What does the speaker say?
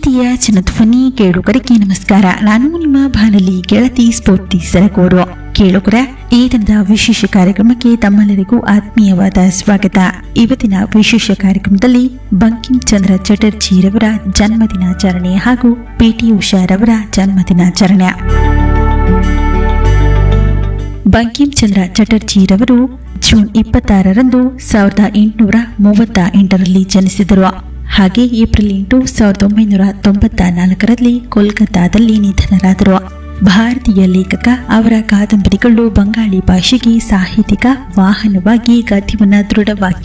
ಪ್ರೀತಿಯ ಜನಧ್ವನಿ ಕೇಳುಗರಿಗೆ ನಮಸ್ಕಾರ ನಾನು ನಿಮ್ಮ ಬಾನಲಿ ಗೆಳತಿ ಸ್ಫೂರ್ತಿ ಸರಗೂರು ಕೇಳುಗರ ಈ ದಿನದ ವಿಶೇಷ ಕಾರ್ಯಕ್ರಮಕ್ಕೆ ತಮ್ಮೆಲ್ಲರಿಗೂ ಆತ್ಮೀಯವಾದ ಸ್ವಾಗತ ಇವತ್ತಿನ ವಿಶೇಷ ಕಾರ್ಯಕ್ರಮದಲ್ಲಿ ಬಂಕಿಂ ಚಂದ್ರ ಚಟರ್ಜಿರವರ ಜನ್ಮದಿನಾಚರಣೆ ಹಾಗೂ ಪಿಟಿ ಉಷಾರವರ ಜನ್ಮದಿನಾಚರಣೆ ಬಂಕಿಂ ಚಂದ್ರ ಚಟರ್ಜಿರವರು ಜೂನ್ ಇಪ್ಪತ್ತಾರರಂದು ಸಾವಿರದ ಎಂಟುನೂರ ಮೂವತ್ತ ಎಂಟರಲ್ಲಿ ಜನಿಸಿದರು ಹಾಗೆ ಏಪ್ರಿಲ್ ಎಂಟು ಸಾವಿರದ ಒಂಬೈನೂರ ತೊಂಬತ್ತ ನಾಲ್ಕರಲ್ಲಿ ಕೋಲ್ಕತ್ತಾದಲ್ಲಿ ನಿಧನರಾದರು ಭಾರತೀಯ ಲೇಖಕ ಅವರ ಕಾದಂಬರಿಗಳು ಬಂಗಾಳಿ ಭಾಷೆಗೆ ಸಾಹಿತ್ಯಿಕ ವಾಹನವಾಗಿ ಗದ್ಯವನ್ನು ದೃಢವಾಗಿ